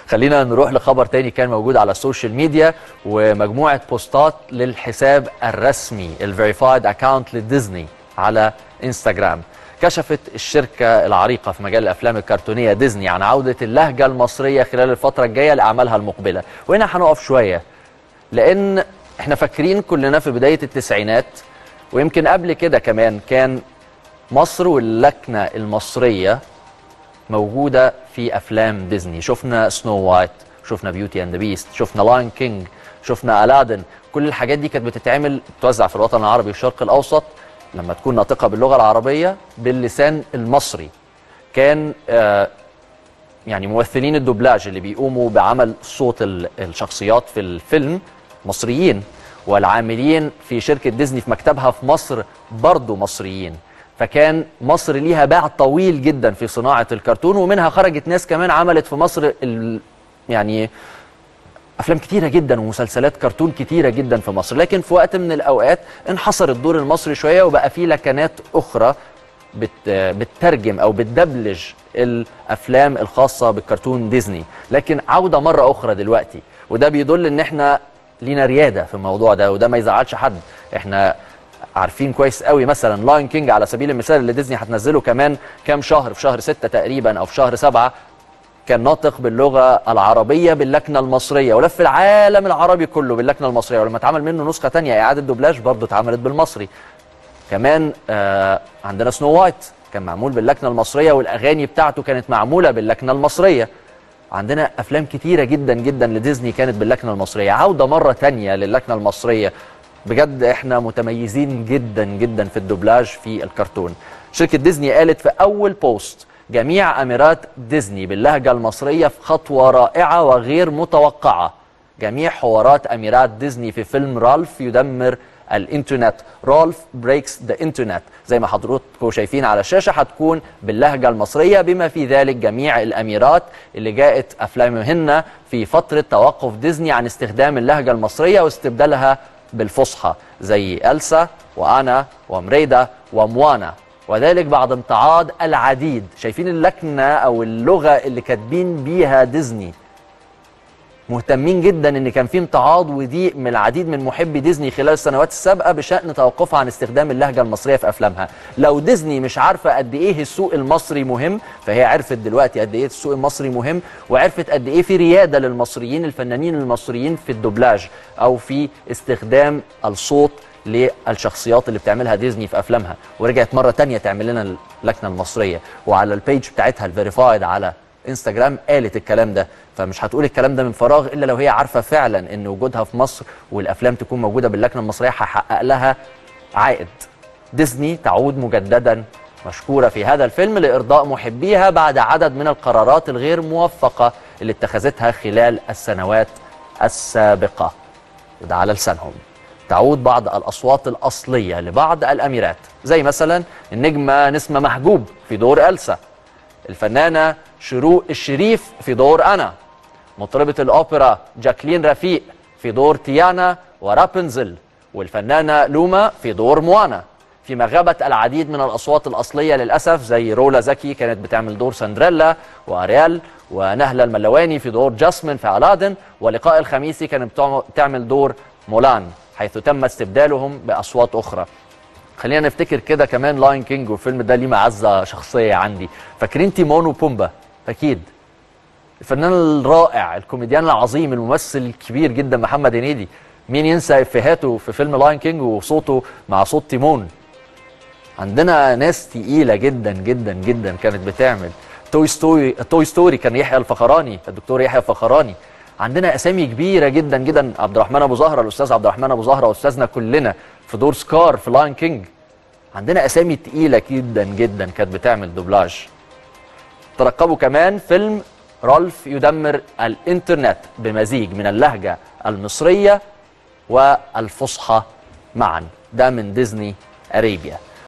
خلينا نروح لخبر تاني كان موجود على السوشيال ميديا ومجموعه بوستات للحساب الرسمي الفيريفايد اكاونت لديزني على انستغرام كشفت الشركة العريقة في مجال الأفلام الكرتونية ديزني عن عودة اللهجة المصرية خلال الفترة الجاية لأعمالها المقبلة وهنا هنقف شوية لأن احنا فاكرين كلنا في بداية التسعينات ويمكن قبل كده كمان كان مصر واللكنة المصرية موجودة في أفلام ديزني شفنا سنو وايت شفنا بيوتي اند بيست شفنا لاين كينج شفنا ألادن كل الحاجات دي كانت بتتعمل توزع في الوطن العربي والشرق الأوسط لما تكون ناطقة باللغة العربية باللسان المصري كان آه يعني ممثلين الدوبلاج اللي بيقوموا بعمل صوت ال- الشخصيات في الفيلم مصريين والعاملين في شركة ديزني في مكتبها في مصر برضو مصريين فكان مصر ليها باع طويل جدا في صناعة الكرتون ومنها خرجت ناس كمان عملت في مصر ال يعني افلام كتيره جدا ومسلسلات كرتون كتيره جدا في مصر لكن في وقت من الاوقات انحصر الدور المصري شويه وبقى في لكنات اخرى بت بتترجم او بتدبلج الافلام الخاصه بالكرتون ديزني لكن عوده مره اخرى دلوقتي وده بيدل ان احنا لينا رياده في الموضوع ده وده ما يزعلش حد احنا عارفين كويس قوي مثلا لاين كينج على سبيل المثال اللي ديزني هتنزله كمان كام شهر في شهر ستة تقريبا او في شهر سبعة كان ناطق باللغه العربيه باللكنه المصريه ولف العالم العربي كله باللكنه المصريه ولما اتعمل منه نسخه تانية اعاده دوبلاج برضه اتعملت بالمصري كمان آه عندنا سنو وايت كان معمول باللكنه المصريه والاغاني بتاعته كانت معموله باللكنه المصريه عندنا افلام كتيره جدا جدا لديزني كانت باللكنه المصريه عوده مره تانية للكنه المصريه بجد احنا متميزين جدا جدا في الدوبلاج في الكرتون شركه ديزني قالت في اول بوست جميع اميرات ديزني باللهجه المصريه في خطوه رائعه وغير متوقعه جميع حوارات اميرات ديزني في فيلم رالف يدمر الانترنت رالف بريكس ذا انترنت زي ما حضراتكم شايفين على الشاشه هتكون باللهجه المصريه بما في ذلك جميع الاميرات اللي جاءت افلامهن في فتره توقف ديزني عن استخدام اللهجه المصريه واستبدالها بالفصحى زي ألسا وأنا ومريدا وموانا وذلك بعد امتعاض العديد شايفين اللكنة أو اللغة اللي كاتبين بيها ديزني مهتمين جدا ان كان في امتعاض وضيق من العديد من محبي ديزني خلال السنوات السابقه بشان توقفها عن استخدام اللهجه المصريه في افلامها لو ديزني مش عارفه قد ايه السوق المصري مهم فهي عرفت دلوقتي قد ايه السوق المصري مهم وعرفت قد ايه في رياده للمصريين الفنانين المصريين في الدوبلاج او في استخدام الصوت للشخصيات اللي بتعملها ديزني في افلامها ورجعت مره تانية تعمل لنا اللكنه المصريه وعلى البيج بتاعتها الفيريفايد على انستجرام قالت الكلام ده فمش هتقول الكلام ده من فراغ الا لو هي عارفه فعلا ان وجودها في مصر والافلام تكون موجوده باللكنه المصريه هيحقق لها عائد ديزني تعود مجددا مشكوره في هذا الفيلم لارضاء محبيها بعد عدد من القرارات الغير موفقه اللي اتخذتها خلال السنوات السابقه وده على لسانهم تعود بعض الاصوات الاصليه لبعض الاميرات زي مثلا النجمه نسمه محجوب في دور السا الفنانه شروق الشريف في دور انا مطربه الاوبرا جاكلين رفيق في دور تيانا ورابنزل والفنانه لوما في دور موانا فيما غابت العديد من الاصوات الاصليه للاسف زي رولا زكي كانت بتعمل دور سندريلا واريال ونهله الملواني في دور جاسمين في الادن ولقاء الخميسي كانت بتعمل دور مولان حيث تم استبدالهم باصوات اخرى خلينا نفتكر كده كمان لاين كينج والفيلم ده ليه معزه شخصيه عندي فاكرين تيمون وبومبا اكيد الفنان الرائع الكوميديان العظيم الممثل الكبير جدا محمد هنيدي مين ينسى افيهاته في فيلم لاين كينج وصوته مع صوت تيمون عندنا ناس تقيله جدا جدا جدا كانت بتعمل توي ستوري توي ستوري كان يحيى الفخراني الدكتور يحيى الفخراني عندنا اسامي كبيره جدا جدا عبد الرحمن ابو زهره الاستاذ عبد الرحمن ابو زهره استاذنا كلنا في دور سكار في لاين كينج عندنا اسامي تقيله جدا جدا كانت بتعمل دوبلاج ترقبوا كمان فيلم رالف يدمر الانترنت بمزيج من اللهجه المصريه والفصحى معا ده من ديزني اريبيا